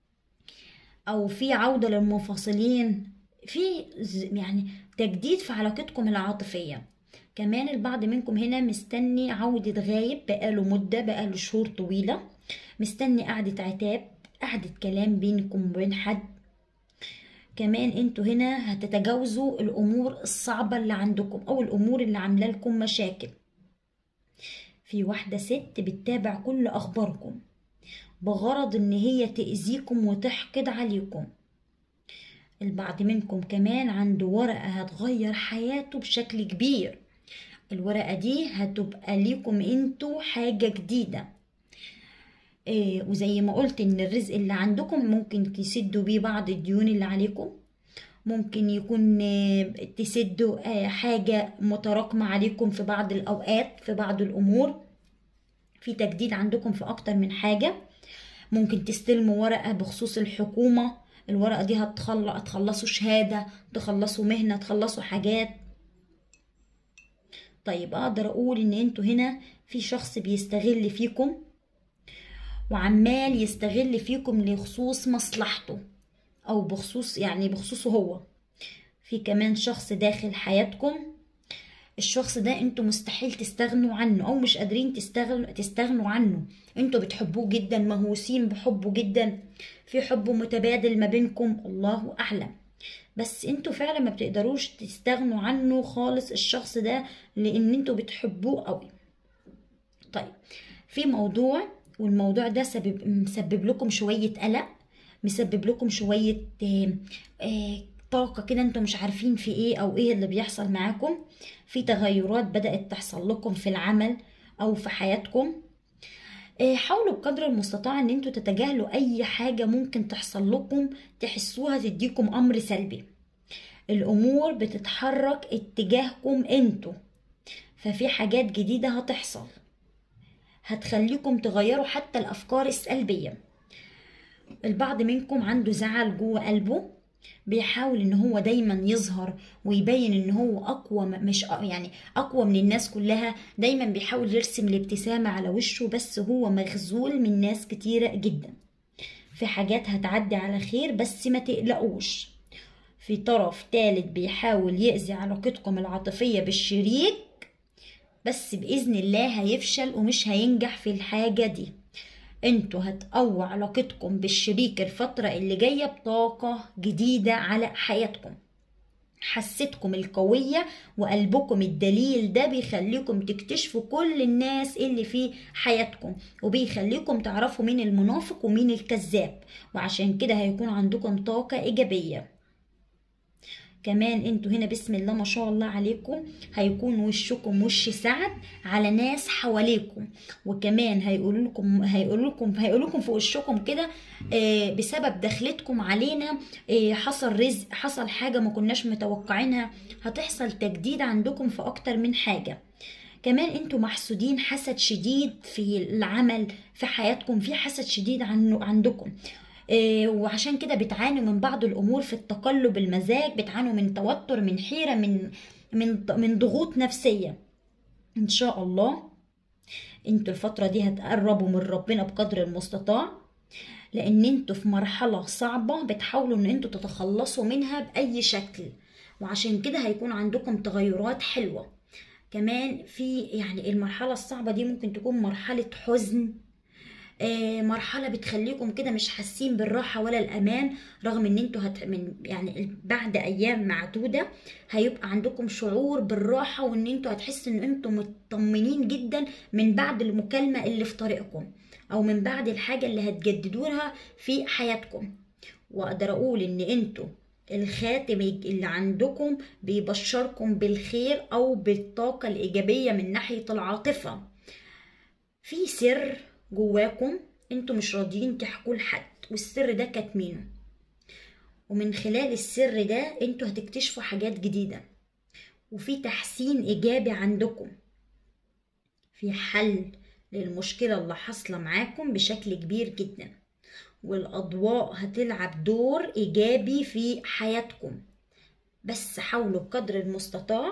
أو في عودة للمنفصلين في يعني تجديد في علاقتكم العاطفية كمان البعض منكم هنا مستني عودة غايب بقاله مدة بقاله شهور طويلة مستني قعدة عتاب قعدة كلام بينكم وبين حد كمان انتوا هنا هتتجاوزوا الامور الصعبة اللي عندكم او الامور اللي عاملة لكم مشاكل في واحدة ست بتتابع كل اخباركم بغرض ان هي تأذيكم وتحقد عليكم البعض منكم كمان عنده ورقة هتغير حياته بشكل كبير الورقة دي هتبقى ليكم انتوا حاجة جديدة إيه وزي ما قلت ان الرزق اللي عندكم ممكن تسدوا بيه بعض الديون اللي عليكم ممكن يكون تسدوا حاجة متراكمة عليكم في بعض الأوقات في بعض الأمور في تجديد عندكم في أكتر من حاجة ممكن تستلموا ورقة بخصوص الحكومة الورقة دي هتخل... هتخلصوا شهادة تخلصوا مهنة تخلصوا حاجات طيب أقدر أقول إن انتوا هنا في شخص بيستغل فيكم وعمال يستغل فيكم لخصوص مصلحته او بخصوص يعني بخصوصه هو في كمان شخص داخل حياتكم الشخص ده انتوا مستحيل تستغنوا عنه او مش قادرين تستغنوا تستغنوا عنه انتوا بتحبوه جدا مهووسين بحبه جدا في حب متبادل ما بينكم الله اعلم بس انتوا فعلا ما بتقدروش تستغنوا عنه خالص الشخص ده لان انتوا بتحبوه قوي طيب في موضوع والموضوع ده سبب مسبب لكم شوية قلق مسبب لكم شوية آه آه طاقة كده انتوا مش عارفين في ايه او ايه اللي بيحصل معاكم في تغيرات بدأت تحصل لكم في العمل او في حياتكم آه حاولوا بقدر المستطاع ان انتوا تتجاهلوا اي حاجة ممكن تحصل لكم تحسوها تديكم امر سلبي الامور بتتحرك اتجاهكم انتوا ففي حاجات جديدة هتحصل هتخليكم تغيروا حتى الافكار السلبيه البعض منكم عنده زعل جوه قلبه بيحاول ان هو دايما يظهر ويبين ان هو اقوى مش يعني اقوى من الناس كلها دايما بيحاول يرسم الابتسامة على وشه بس هو مخزول من ناس كتيرة جدا في حاجات هتعدي على خير بس ما تقلقوش في طرف تالت بيحاول يأذي علاقتكم العاطفية بالشريك بس بإذن الله هيفشل ومش هينجح في الحاجة دي انتوا هتقوى علاقتكم بالشريك الفترة اللي جاية بطاقة جديدة على حياتكم حستكم القوية وقلبكم الدليل ده بيخليكم تكتشفوا كل الناس اللي في حياتكم وبيخليكم تعرفوا مين المنافق ومين الكذاب وعشان كده هيكون عندكم طاقة إيجابية كمان انتوا هنا بسم الله ما شاء الله عليكم هيكون وشكم وش سعد على ناس حواليكم وكمان هيقولوا لكم هيقولوا لكم هيقولوا لكم في وشكم كده آه، بسبب دخلتكم علينا آه، حصل رزق حصل حاجه ما كناش متوقعينها هتحصل تجديد عندكم في اكتر من حاجه كمان انتوا محسودين حسد شديد في العمل في حياتكم في حسد شديد عن عندكم إيه، وعشان كده بتعانوا من بعض الامور في التقلب المزاج بتعانوا من توتر من حيره من من من ضغوط نفسيه ان شاء الله انتوا الفتره دي هتقربوا من ربنا بقدر المستطاع لان انتوا في مرحله صعبه بتحاولوا ان انتوا تتخلصوا منها باي شكل وعشان كده هيكون عندكم تغيرات حلوه كمان في يعني المرحله الصعبه دي ممكن تكون مرحله حزن آه، مرحلة بتخليكم كده مش حاسين بالراحة ولا الأمان رغم إن انتوا هت من يعني بعد أيام معدودة هيبقى عندكم شعور بالراحة وإن انتوا هتحسوا إن انتوا مطمنين جدا من بعد المكالمة اللي في طريقكم أو من بعد الحاجة اللي هتجددوها في حياتكم وأقدر أقول إن انتوا الخاتم اللي عندكم بيبشركم بالخير أو بالطاقة الإيجابية من ناحية العاطفة في سر جواكم انتوا مش راضيين تحكوا لحد والسر ده كاتمينه ومن خلال السر ده انتوا هتكتشفوا حاجات جديدة وفي تحسين ايجابي عندكم في حل للمشكلة اللي حاصلة معاكم بشكل كبير جدا والأضواء هتلعب دور إيجابي في حياتكم بس حاولوا بقدر المستطاع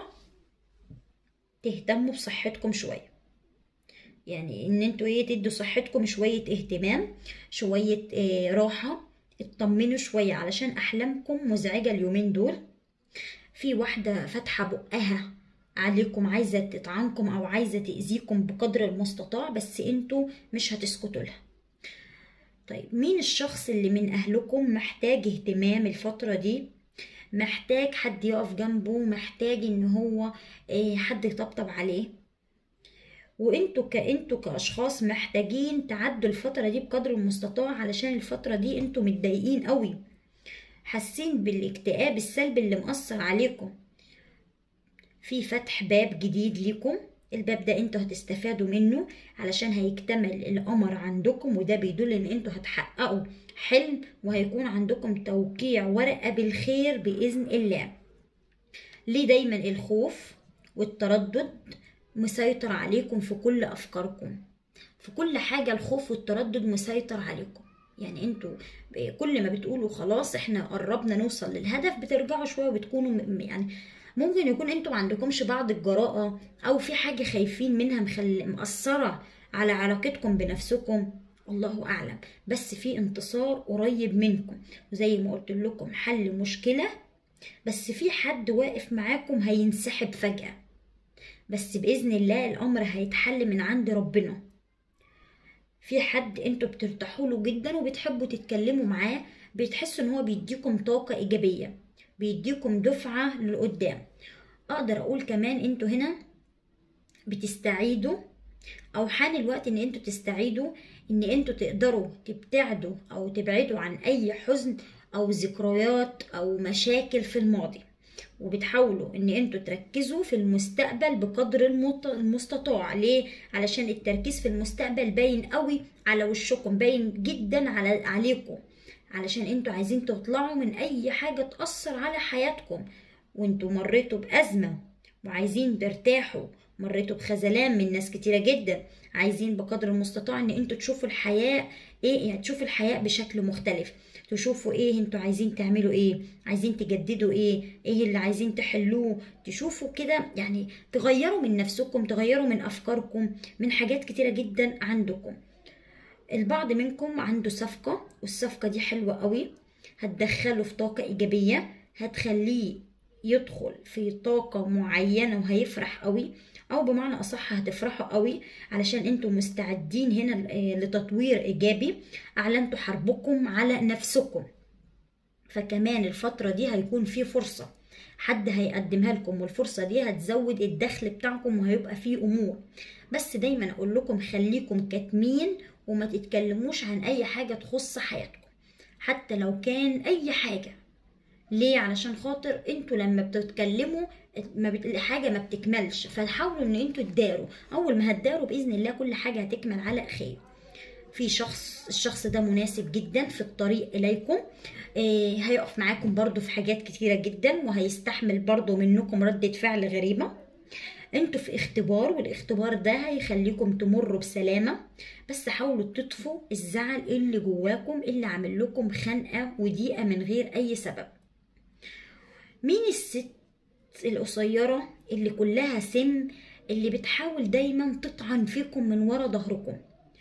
تهتموا بصحتكم شويه يعني ان انتوا ايه تدوا صحتكم شوية اهتمام شوية اه راحة اطمنوا شوية علشان احلامكم مزعجة اليومين دول في واحدة فاتحة بقها عليكم عايزة تطعنكم او عايزة تأذيكم بقدر المستطاع بس انتوا مش هتسكتوا لها طيب مين الشخص اللي من اهلكم محتاج اهتمام الفترة دي محتاج حد يقف جنبه محتاج ان هو اه حد يطبطب عليه وانتوا كانتوا كاشخاص محتاجين تعدوا الفتره دي بقدر المستطاع علشان الفتره دي انتوا متضايقين قوي حاسين بالاكتئاب السلبي اللي مأثر عليكم في فتح باب جديد ليكم الباب ده انتوا هتستفادوا منه علشان هيكتمل القمر عندكم وده بيدل ان انتوا هتحققوا حلم وهيكون عندكم توقيع ورقة بالخير بإذن الله ليه دايما الخوف والتردد مسيطر عليكم في كل افكاركم في كل حاجه الخوف والتردد مسيطر عليكم يعني انتوا كل ما بتقولوا خلاص احنا قربنا نوصل للهدف بترجعوا شويه وبتكونوا يعني ممكن يكون انتوا ما عندكمش بعض الجراءه او في حاجه خايفين منها مخل... مأثره على علاقتكم بنفسكم الله اعلم بس في انتصار قريب منكم وزي ما قلت لكم حل مشكله بس في حد واقف معاكم هينسحب فجاه بس بإذن الله الأمر هيتحل من عند ربنا في حد انتوا بترتاحوا له جدا وبتحبوا تتكلموا معاه بتحسوا ان هو بيديكم طاقة ايجابية بيديكم دفعة للقدام اقدر اقول كمان انتوا هنا بتستعيدوا او حان الوقت ان انتوا تستعيدوا ان انتوا تقدروا تبتعدوا او تبعدوا عن اي حزن او ذكريات او مشاكل في الماضي وبتحاولوا ان انتوا تركزوا في المستقبل بقدر المستطاع ليه علشان التركيز في المستقبل باين قوي على وشكم باين جدا على عليكم علشان انتوا عايزين تطلعوا من اي حاجة تأثر على حياتكم وانتوا مريتوا بأزمة وعايزين ترتاحوا مريتوا بخذلان من ناس كتيرة جدا عايزين بقدر المستطاع ان انتوا تشوفوا الحياة ايه يعني تشوفوا الحياة بشكل مختلف تشوفوا ايه انتوا عايزين تعملوا ايه عايزين تجددوا ايه ايه اللي عايزين تحلوه تشوفوا كده يعني تغيروا من نفسكم تغيروا من افكاركم من حاجات كتيرة جدا عندكم البعض منكم عنده صفقة والصفقة دي حلوة قوي هتدخله في طاقة إيجابية هتخليه يدخل في طاقة معينة وهيفرح قوي او بمعنى اصح هتفرحوا قوي علشان انتوا مستعدين هنا لتطوير ايجابي اعلنتوا حربكم على نفسكم فكمان الفترة دي هيكون في فرصة حد هيقدمها لكم والفرصة دي هتزود الدخل بتاعكم وهيبقى فيه امور بس دايما اقول لكم خليكم كاتمين وما تتكلموش عن اي حاجة تخص حياتكم حتى لو كان اي حاجة ليه علشان خاطر انتوا لما بتتكلموا ما بت... حاجه ما بتكملش فحاولوا ان انتوا تداروا اول ما هتداروا باذن الله كل حاجه هتكمل على خير في شخص الشخص ده مناسب جدا في الطريق اليكم آه هيقف معاكم برضو في حاجات كتيره جدا وهيستحمل برضو منكم ردة فعل غريبه انتوا في اختبار والاختبار ده هيخليكم تمروا بسلامه بس حاولوا تطفوا الزعل اللي جواكم اللي عامل لكم خنقه وضيقه من غير اي سبب مين الست القصيره اللي كلها سم اللي بتحاول دايما تطعن فيكم من ورا ظهركم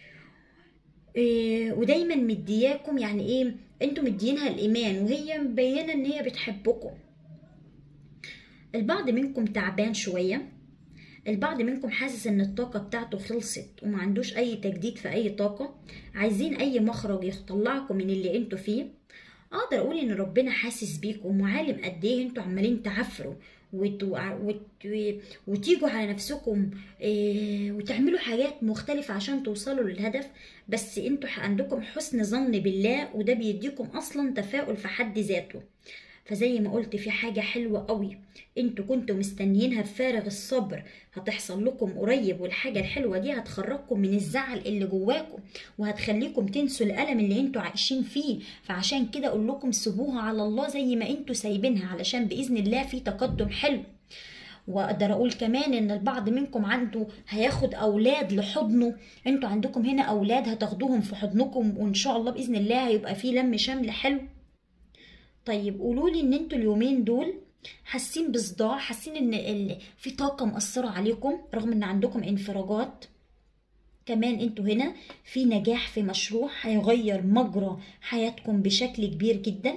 إيه ودايما مدياكم يعني ايه انتوا مدينها الايمان وهي مبينه ان هي بتحبكم البعض منكم تعبان شويه البعض منكم حاسس ان الطاقة بتاعته خلصت وما عندوش اي تجديد في اي طاقة عايزين اي مخرج يطلعكم من اللي انتوا فيه اقدر اقول ان ربنا حاسس بيكم وعالم قد ايه انتوا عمالين تعفروا وت... وت... وتيجوا على نفسكم إيه... وتعملوا حاجات مختلفة عشان توصلوا للهدف بس انتوا عندكم حسن ظن بالله وده بيديكم اصلا تفاؤل في حد ذاته فزي ما قلت في حاجة حلوة قوي انتوا كنتوا مستنيينها بفارغ الصبر هتحصل لكم قريب والحاجة الحلوة دي هتخرجكم من الزعل اللي جواكم وهتخليكم تنسوا الألم اللي انتوا عايشين فيه فعشان كده اقول لكم سيبوها على الله زي ما انتوا سايبينها علشان بإذن الله في تقدم حلو واقدر اقول كمان ان البعض منكم عنده هياخد اولاد لحضنه انتوا عندكم هنا اولاد هتاخدوهم في حضنكم وان شاء الله باذن الله هيبقى في لم شمل حلو طيب قولوا لي ان انتوا اليومين دول حاسين بصداع حاسين ان ال... في طاقه مأثره عليكم رغم ان عندكم انفراجات كمان انتوا هنا في نجاح في مشروع هيغير مجرى حياتكم بشكل كبير جدا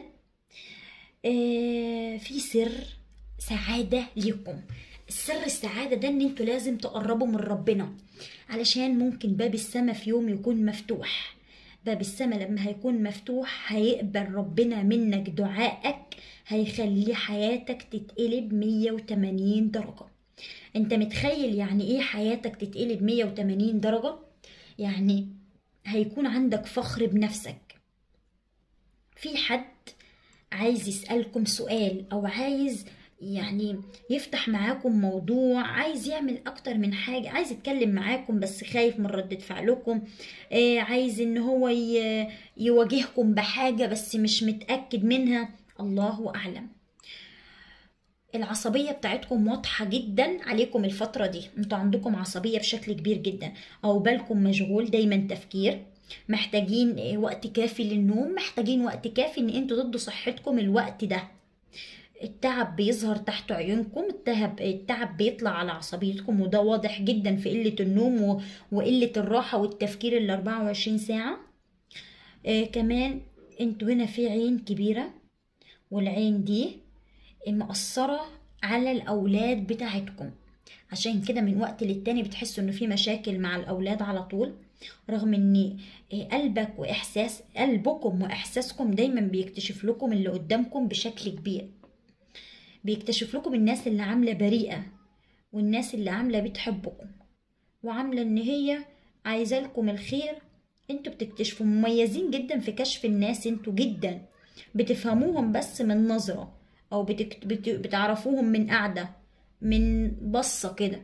آه في سر سعادة ليكم سر السعادة ده ان انتوا لازم تقربوا من ربنا علشان ممكن باب السماء في يوم يكون مفتوح باب السماء لما هيكون مفتوح هيقبل ربنا منك دعائك هيخلي حياتك تتقلب 180 درجة انت متخيل يعني ايه حياتك تتقلب 180 درجة يعني هيكون عندك فخر بنفسك في حد عايز يسألكم سؤال او عايز يعني يفتح معاكم موضوع عايز يعمل اكتر من حاجة عايز يتكلم معاكم بس خايف من ردة فعلكم آه عايز ان هو يواجهكم بحاجة بس مش متأكد منها الله اعلم العصبية بتاعتكم واضحة جدا عليكم الفترة دي انتوا عندكم عصبية بشكل كبير جدا او بالكم مشغول دايما تفكير محتاجين وقت كافي للنوم محتاجين وقت كافي ان انتوا ضدوا صحتكم الوقت ده التعب بيظهر تحت عيونكم التعب التعب بيطلع على عصبيتكم وده واضح جدا في قلة النوم و... وقلة الراحة والتفكير ال 24 ساعة آه كمان انتوا هنا في عين كبيرة والعين دي مأثرة على الأولاد بتاعتكم عشان كده من وقت للتاني بتحسوا انه في مشاكل مع الأولاد على طول رغم ان قلبك واحساس قلبكم واحساسكم دايما بيكتشف لكم اللي قدامكم بشكل كبير بيكتشف لكم الناس اللي عامله بريئه والناس اللي عامله بتحبكم وعامله ان هي عايزه لكم الخير انتوا بتكتشفوا مميزين جدا في كشف الناس انتوا جدا بتفهموهم بس من نظره او بتكت... بت... بتعرفوهم من قعده من بصه كده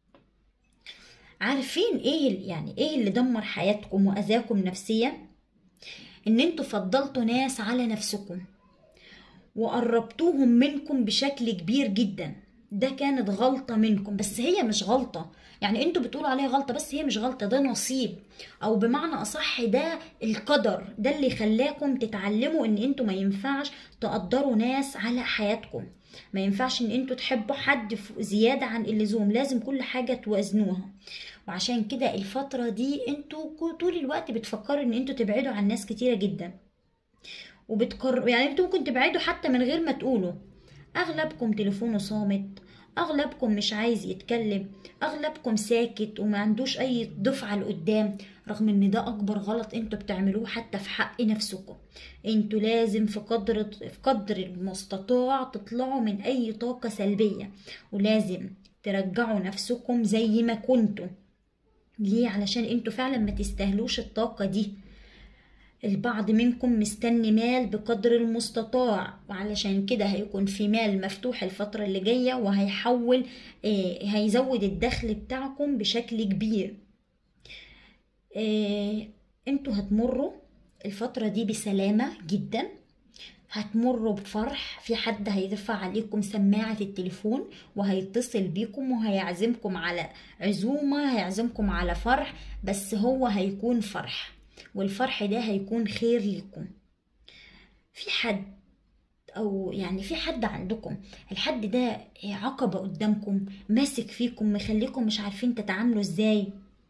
عارفين ايه يعني ايه اللي دمر حياتكم واذاكم نفسيا ان انتوا فضلتوا ناس على نفسكم وقربتوهم منكم بشكل كبير جدا ده كانت غلطة منكم بس هي مش غلطة يعني انتوا بتقولوا عليها غلطة بس هي مش غلطة ده نصيب او بمعنى اصح ده القدر ده اللي خلاكم تتعلموا ان انتوا ما ينفعش تقدروا ناس على حياتكم ما ينفعش ان انتوا تحبوا حد زيادة عن اللزوم لازم كل حاجة توازنوها وعشان كده الفترة دي انتوا طول الوقت بتفكروا ان انتوا تبعدوا عن ناس كتيرة جدا وبتقر يعني انتوا ممكن تبعدوا حتى من غير ما تقولوا اغلبكم تليفونه صامت اغلبكم مش عايز يتكلم اغلبكم ساكت وما عندوش اي دفعة لقدام رغم ان ده اكبر غلط انتوا بتعملوه حتى في حق نفسكم انتوا لازم في قدر في قدر المستطاع تطلعوا من اي طاقة سلبية ولازم ترجعوا نفسكم زي ما كنتوا ليه علشان انتوا فعلا ما تستاهلوش الطاقة دي البعض منكم مستني مال بقدر المستطاع وعلشان كده هيكون في مال مفتوح الفترة اللي جاية وهيحول آه، هيزود الدخل بتاعكم بشكل كبير آه، انتوا هتمروا الفترة دي بسلامة جدا هتمروا بفرح في حد هيرفع عليكم سماعة التليفون وهيتصل بيكم وهيعزمكم على عزومة هيعزمكم على فرح بس هو هيكون فرح والفرح ده هيكون خير ليكم في حد او يعني في حد عندكم الحد ده عقبة قدامكم ماسك فيكم مخليكم مش عارفين تتعاملوا ازاي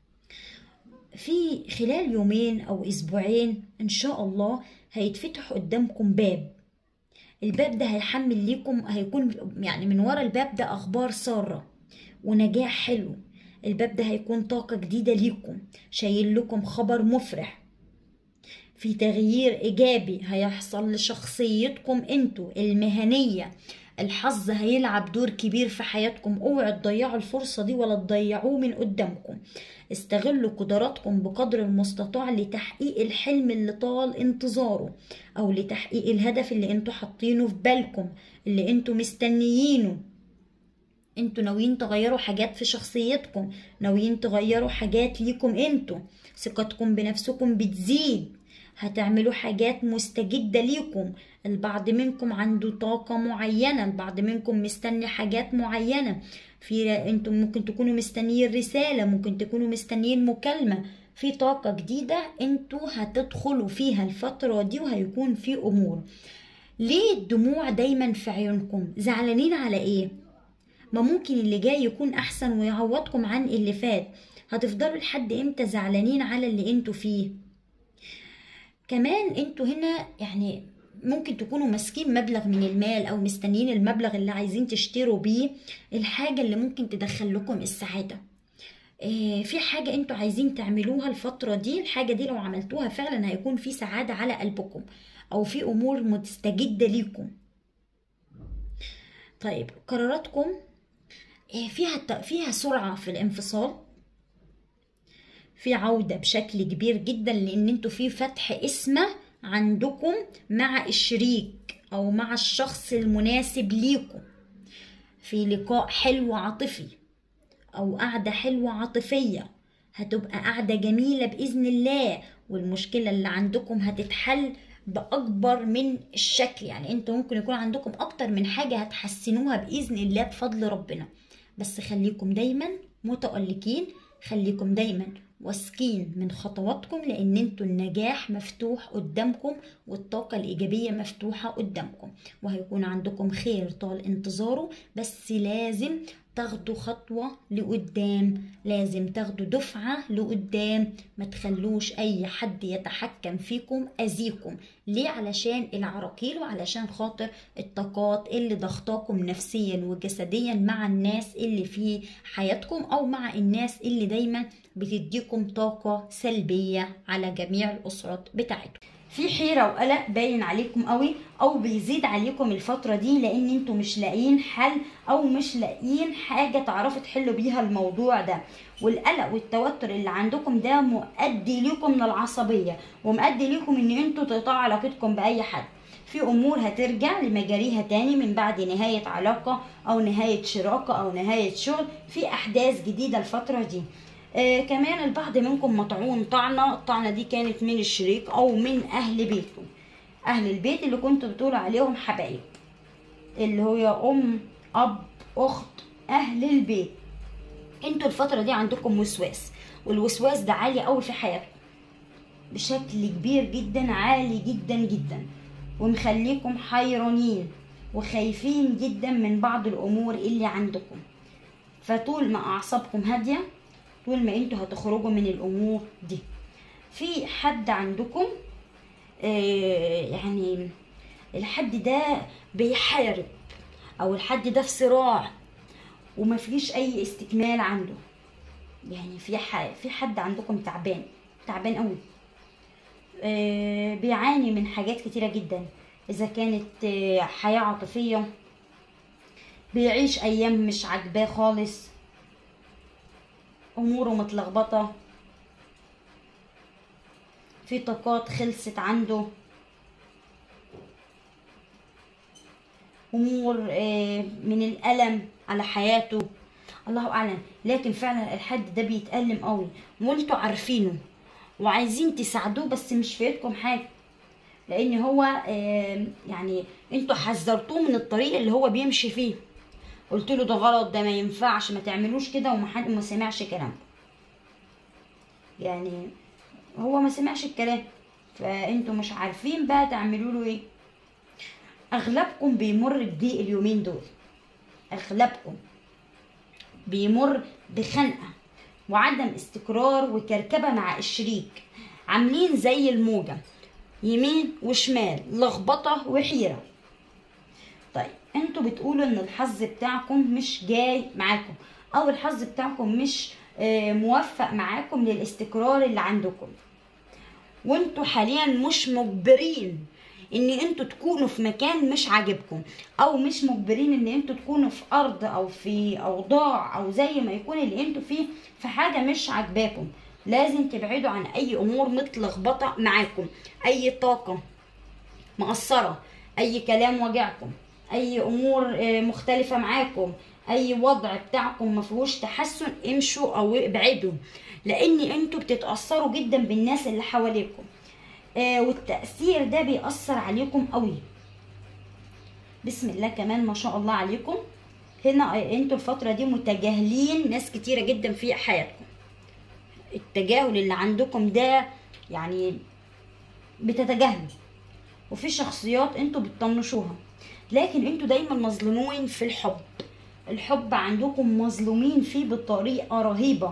في خلال يومين او اسبوعين ان شاء الله هيتفتح قدامكم باب الباب ده هيحمل ليكم هيكون يعني من ورا الباب ده اخبار سارة ونجاح حلو الباب ده هيكون طاقة جديدة ليكم شايل لكم خبر مفرح في تغيير ايجابي هيحصل لشخصيتكم انتوا المهنية الحظ هيلعب دور كبير في حياتكم اوعوا تضيعوا الفرصة دي ولا تضيعوه من قدامكم استغلوا قدراتكم بقدر المستطاع لتحقيق الحلم اللي طال انتظاره او لتحقيق الهدف اللي انتوا حاطينه في بالكم اللي انتوا مستنيينه انتوا ناويين تغيروا حاجات في شخصيتكم ناويين تغيروا حاجات ليكم انتوا ثقتكم بنفسكم بتزيد هتعملوا حاجات مستجدة ليكم البعض منكم عنده طاقة معينة البعض منكم مستني حاجات معينة في انتم ممكن تكونوا مستنيين رسالة ممكن تكونوا مستنيين مكالمة في طاقة جديدة انتوا هتدخلوا فيها الفترة دي وهيكون في امور ليه الدموع دايما في عيونكم زعلانين على ايه ما ممكن اللي جاي يكون احسن ويعوضكم عن اللي فات هتفضلوا لحد امتى زعلانين على اللي انتوا فيه كمان انتوا هنا يعني ممكن تكونوا ماسكين مبلغ من المال او مستنيين المبلغ اللي عايزين تشتروا بيه الحاجة اللي ممكن تدخل لكم السعادة إيه، في حاجة انتوا عايزين تعملوها الفترة دي الحاجة دي لو عملتوها فعلا هيكون في سعادة على قلبكم او في امور مستجدة ليكم طيب قراراتكم إيه، فيها فيها سرعة في الانفصال في عودة بشكل كبير جدا لان انتوا في فتح اسمه عندكم مع الشريك او مع الشخص المناسب ليكم في لقاء حلو عاطفي او قعدة حلوة عاطفية هتبقى قعدة جميلة بإذن الله والمشكلة اللي عندكم هتتحل بأكبر من الشكل يعني انتوا ممكن يكون عندكم أكتر من حاجة هتحسنوها بإذن الله بفضل ربنا بس خليكم دايما متألقين خليكم دايما واثقين من خطواتكم لان انتوا النجاح مفتوح قدامكم والطاقة الايجابية مفتوحة قدامكم وهيكون عندكم خير طال انتظاره بس لازم تاخدوا خطوة لقدام لازم تاخدوا دفعة لقدام ما تخلوش اي حد يتحكم فيكم اذيكم ليه علشان العراقيل وعلشان خاطر الطاقات اللي ضغطاكم نفسيا وجسديا مع الناس اللي في حياتكم او مع الناس اللي دايما بتديكم طاقة سلبية على جميع الأسرات بتاعتكم في حيرة وقلق باين عليكم قوي او بيزيد عليكم الفترة دي لان انتوا مش لاقيين حل او مش لاقيين حاجة تعرفوا تحلوا بيها الموضوع ده والقلق والتوتر اللي عندكم ده مؤدي ليكم للعصبية ومؤدي ليكم ان انتوا تقطعوا علاقتكم باي حد في امور هترجع لمجاريها تاني من بعد نهاية علاقة او نهاية شراكة او نهاية شغل في احداث جديدة الفترة دي آه كمان البعض منكم مطعون طعنة الطعنة دي كانت من الشريك أو من أهل بيته أهل البيت اللي كنتوا بتقولوا عليهم حبايب اللي هو أم أب أخت أهل البيت انتوا الفترة دي عندكم وسواس والوسواس ده عالي قوي في حياتكم بشكل كبير جدا عالي جدا جدا ومخليكم حيرانين وخايفين جدا من بعض الأمور اللي عندكم فطول ما أعصابكم هادية طول ما انتوا هتخرجوا من الامور دي في حد عندكم آه يعني الحد ده بيحارب او الحد ده في صراع ومفيش اي استكمال عنده يعني في في حد عندكم تعبان تعبان قوي آه بيعاني من حاجات كتيره جدا اذا كانت آه حياه عاطفيه بيعيش ايام مش عاجباه خالص اموره متلخبطه في طاقات خلصت عنده امور آه، من الالم على حياته الله اعلم لكن فعلا الحد ده بيتألم قوي وانتوا عارفينه وعايزين تساعدوه بس مش في ايدكم حاجه لان هو آه، يعني انتوا حذرتوه من الطريق اللي هو بيمشي فيه قلت له ده غلط ده ما ينفعش ما تعملوش كده وما حد ما سمعش كلامكم يعني هو ما سمعش الكلام فانتوا مش عارفين بقى تعملوا له ايه اغلبكم بيمر بضيق اليومين دول اغلبكم بيمر بخنقه وعدم استقرار وكركبه مع الشريك عاملين زي الموجه يمين وشمال لخبطه وحيره طيب انتوا بتقولوا ان الحظ بتاعكم مش جاي معاكم او الحظ بتاعكم مش آه، موفق معاكم للاستقرار اللي عندكم وانتوا حاليا مش مجبرين ان انتوا تكونوا في مكان مش عاجبكم او مش مجبرين ان انتوا تكونوا في ارض او في اوضاع او زي ما يكون اللي انتوا فيه في حاجه مش عاجباكم لازم تبعدوا عن اي امور متلخبطه معاكم اي طاقه مقصره اي كلام وجعكم اي امور آه، مختلفه معاكم اي وضع بتاعكم ما فيهوش تحسن امشوا او ابعدوا لان انتوا بتتاثروا جدا بالناس اللي حواليكم آه، والتاثير ده بيأثر عليكم قوي بسم الله كمان ما شاء الله عليكم هنا آه، انتوا الفتره دي متجاهلين ناس كتيره جدا في حياتكم التجاهل اللي عندكم ده يعني بتتجاهلوا وفي شخصيات انتوا بتطنشوها لكن انتوا دايما مظلومين في الحب الحب عندكم مظلومين فيه بطريقة رهيبة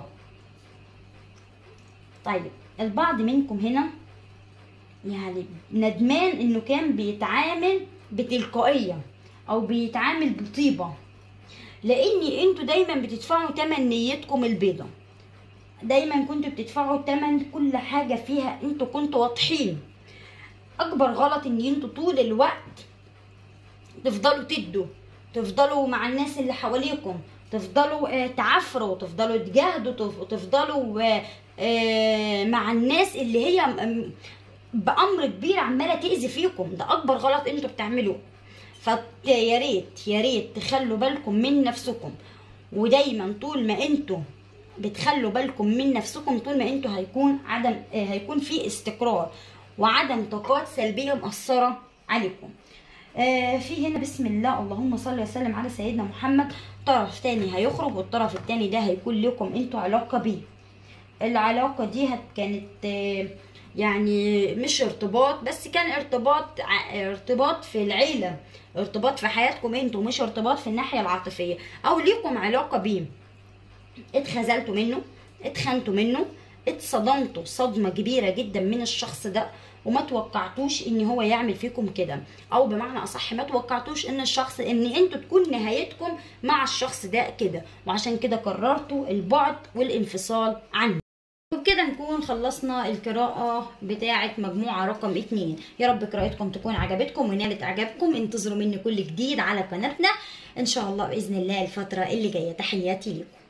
طيب البعض منكم هنا يعني ندمان انه كان بيتعامل بتلقائية او بيتعامل بطيبة لان انتوا دايما بتدفعوا تمن نيتكم البيضة دايما كنتوا بتدفعوا تمن كل حاجة فيها انتوا كنتوا واضحين اكبر غلط ان انتوا طول الوقت تفضلوا تدوا تفضلوا مع الناس اللي حواليكم تفضلوا آه، تعافروا تفضلوا تجاهدوا تف- تفضلوا آه، آه، مع الناس اللي هي م- بأمر كبير عمالة تأذي فيكم ده أكبر غلط انتوا بتعملوه فيا ريت يا ريت تخلوا بالكم من نفسكم ودايما طول ما انتوا بتخلوا بالكم من نفسكم طول ما انتوا هيكون عدم آه، هيكون في استقرار وعدم طاقات سلبية مأثرة عليكم آه، في هنا بسم الله اللهم صل وسلم على سيدنا محمد طرف تاني هيخرج والطرف التاني ده هيكون لكم انتوا علاقة بيه العلاقة دي هت كانت آه، يعني مش ارتباط بس كان ارتباط ع- ارتباط في العيلة ارتباط في حياتكم انتوا مش ارتباط في الناحية العاطفية او ليكم علاقة بيه اتخذلتوا منه اتخنتوا منه اتصدمتوا صدمة كبيرة جدا من الشخص ده وما توقعتوش ان هو يعمل فيكم كده او بمعنى اصح ما توقعتوش ان الشخص ان انتوا تكون نهايتكم مع الشخص ده كده وعشان كده قررتوا البعد والانفصال عنه وبكده نكون خلصنا القراءة بتاعة مجموعة رقم اتنين يا رب قراءتكم تكون عجبتكم ونالت اعجابكم انتظروا مني كل جديد على قناتنا ان شاء الله باذن الله الفترة اللي جاية تحياتي لكم